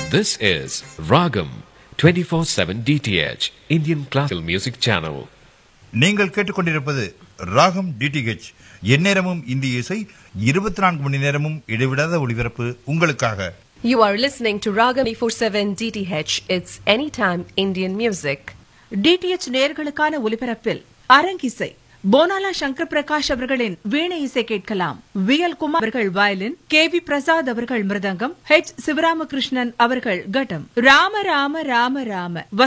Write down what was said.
This is Ragam 24/7 DTH Indian Classical Music Channel. நீங்கள் கேட்டுக்கொண்டிருப்பது ராகம் டிடிஹெச் எந்நேரமும் இந்திய இசை இருபத்தி நான்கு மணி நேரமும் இடைவிடாத ஒளிபரப்பு உங்களுக்காக You are listening to Ragam 24/7 DTH. It's anytime Indian music. DTH நேர்களுக்கான ஒலிபரப்பில் அரங்கிசை போனாலா சங்கர் பிரகாஷ் அவர்களின் வீணை இசை கேட்கலாம் வி எல் குமார் அவர்கள் வயலின் கே வி பிரசாத் அவர்கள் மிருதங்கம் ஹெச் சிவராமகிருஷ்ணன் அவர்கள் கட்டம் ராம ராம ராம ராம